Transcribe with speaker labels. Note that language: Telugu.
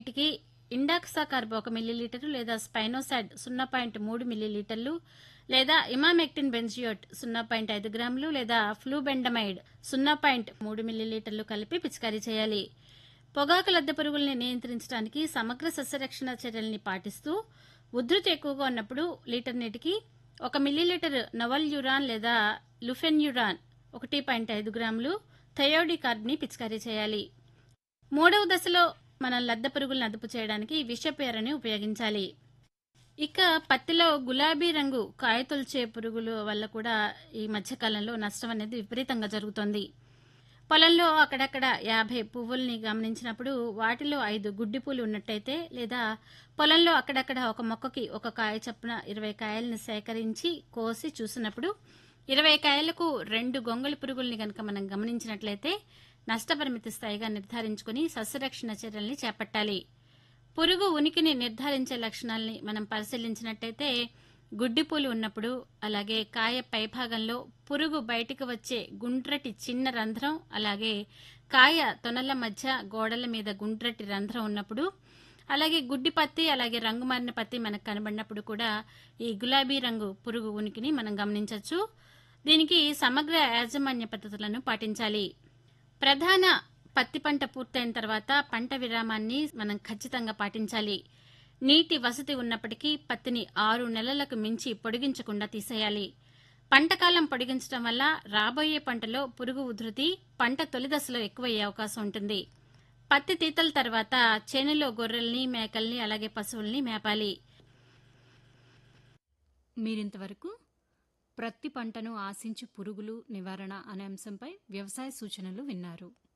Speaker 1: వీటికి ఇండాక్సా కార్బ్ ఒక మిల్లీలీటరు లేదా స్పైనోసాడ్ సున్నా పాయింట్ మూడు మిల్లీలీటర్లు లేదా ఇమామెక్టిన్ బెంజియోట్ సున్నా పాయింట్ ఐదు గ్రాములు లేదా ఫ్లూబెండమైడ్ సున్నా పాయింట్ మూడు మిల్లీలీటర్లు కలిపి పిచికారీ చేయాలి పొగాకు లద్దె పురుగుల్ని నియంత్రించడానికి సమగ్ర సస్యరక్షణ చర్యల్ని పాటిస్తూ ఉధృతి ఎక్కువగా ఉన్నప్పుడు లీటర్ నీటికి ఒక మిల్లీలీటర్ నవల్ యురాన్ లేదా లుఫెన్యురాన్ ఒకటి పాయింట్ ఐదు గ్రాములు థయోడి కార్బ్ని పిచికారీ చేయాలి మూడవ దశలో మనం లద్దె పురుగులను అదుపు చేయడానికి విషపేరని ఉపయోగించాలి ఇక పత్తిలో గులాబీ రంగు కాయతొల్చే పురుగుల వల్ల కూడా ఈ మధ్యకాలంలో నష్టం అనేది విపరీతంగా జరుగుతోంది పొలంలో అక్కడక్కడ యాభై పువ్వుల్ని గమనించినప్పుడు వాటిలో ఐదు గుడ్డి పూలు ఉన్నట్టయితే లేదా పొలంలో అక్కడక్కడ ఒక మొక్కకి ఒక కాయ చొప్పున ఇరవై కాయల్ని సేకరించి కోసి చూసినప్పుడు ఇరవై కాయలకు రెండు గొంగళి పురుగుల్ని కనుక మనం గమనించినట్లయితే నష్టపరిమితి స్థాయిగా నిర్ధారించుకుని సస్యరక్షణ చర్యల్ని చేపట్టాలి పురుగు ఉనికిని నిర్ధారించే లక్షణాల్ని మనం పరిశీలించినట్టయితే గుడ్డిపూలు ఉన్నప్పుడు అలాగే కాయ పైభాగంలో పురుగు బయటికి వచ్చే గుండ్రటి చిన్న రంధ్రం అలాగే కాయ తొనల మధ్య గోడల మీద గుండ్రటి రంధ్రం ఉన్నప్పుడు అలాగే గుడ్డి పత్తి అలాగే రంగు మారిన పత్తి మనకు కనబడినప్పుడు కూడా ఈ గులాబీ రంగు పురుగు ఉనికిని మనం గమనించవచ్చు దీనికి సమగ్ర యాజమాన్య పద్ధతులను పాటించాలి ప్రధాన పత్తి పంట పూర్తయిన తర్వాత పంట విరామాన్ని మనం ఖచ్చితంగా పాటించాలి నీటి వసతి ఉన్నప్పటికీ పత్తిని ఆరు నెలలకు మించి పొడిగించకుండా తీసేయాలి పంటకాలం పొడిగించడం వల్ల రాబోయే పంటలో పురుగు ఉధృతి పంట తొలి దశలో ఎక్కువయ్యే అవకాశం ఉంటుంది పత్తి తీతల తర్వాత చేనులో గొర్రెల్ని మేకల్ని అలాగే పశువుల్ని మేపాలి
Speaker 2: మీరింతవరకు ప్రత్తి పంటను ఆశించు పురుగులు నివారణ అనే అంశంపై వ్యవసాయ సూచనలు విన్నారు